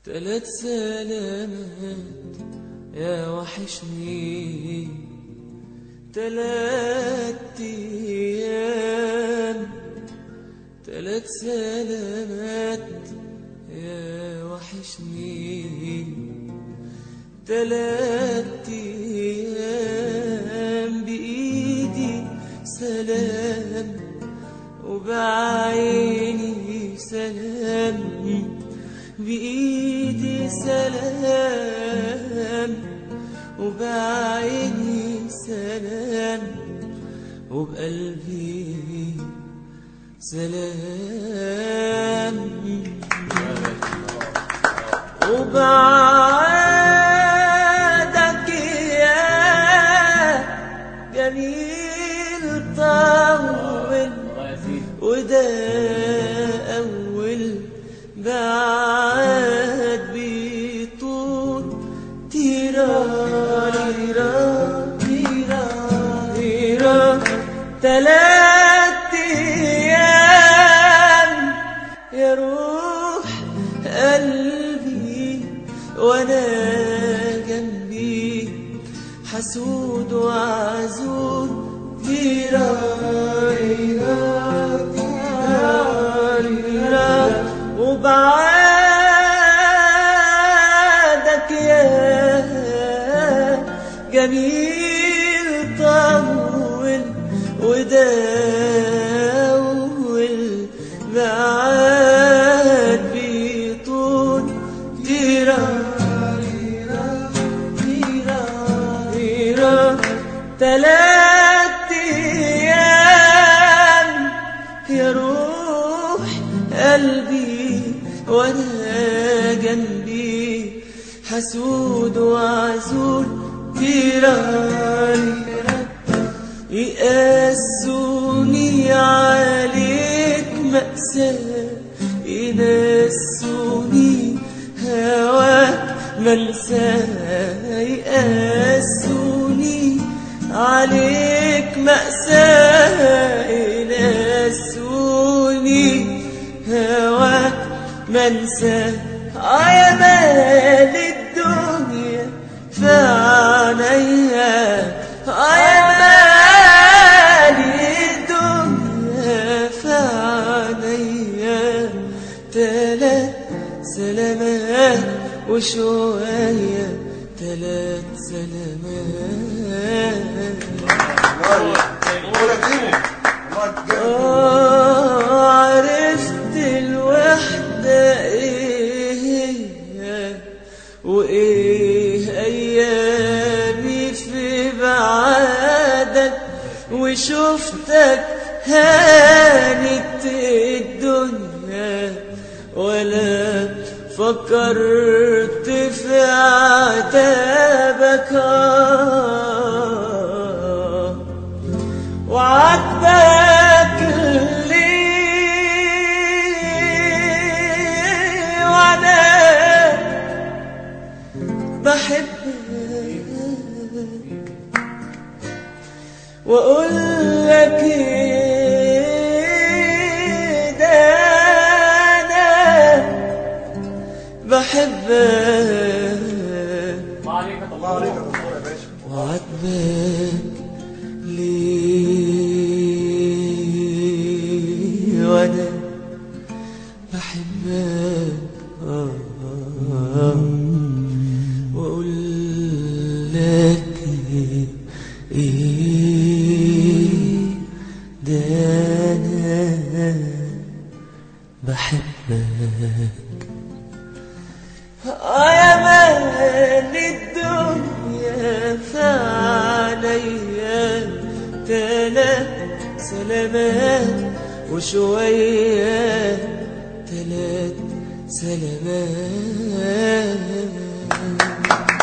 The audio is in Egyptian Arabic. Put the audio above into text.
تلات سلامات يا وحشني تلات ايام تلات سلامات يا وحشني تلات ايام بايدي سلام وبعيني سلام بإيدي سلام وبعيني سلام وبقلبي سلام وبعدك يا جميل طول وده أول بعد بيطول تيرا تيرا تيرا تيرا تلات أيام يا روح قلبي وأنا جنبي حسود وعزول تيرا تيرا تيرا وبعدك يا جميل طول وداول بعد بيطول تيرا تيرا تيرا تيرا تلات ايام يا روح قلبي وانا جنبي حسود وعزول تيران يقاسوني عليك مأساة ينسوني هواك منساه يقاسوني عليك مأساة ينسوني هواك منسى يا مال الدنيا في عينيا يا مال الدنيا في عينيا تلات سلامات وشوية تلات سلامات ولا تجيبه الله تجيبه آه، عرفت الوحدة ايه هي وايه ايامي في بعادك وشفتك هانت الدنيا ولا فكرت في عتابك آه وعاتبك ليه وانا بحبك واقول لك إيه ده انا بحبك الله عليك يا دكتور يا باشا وعاتبك ليه وانا بحبك آه آه واقول لك ايه ده انا بحبك يا مال الدنيا فعليا تلات سلامات وشوية تلات سلامات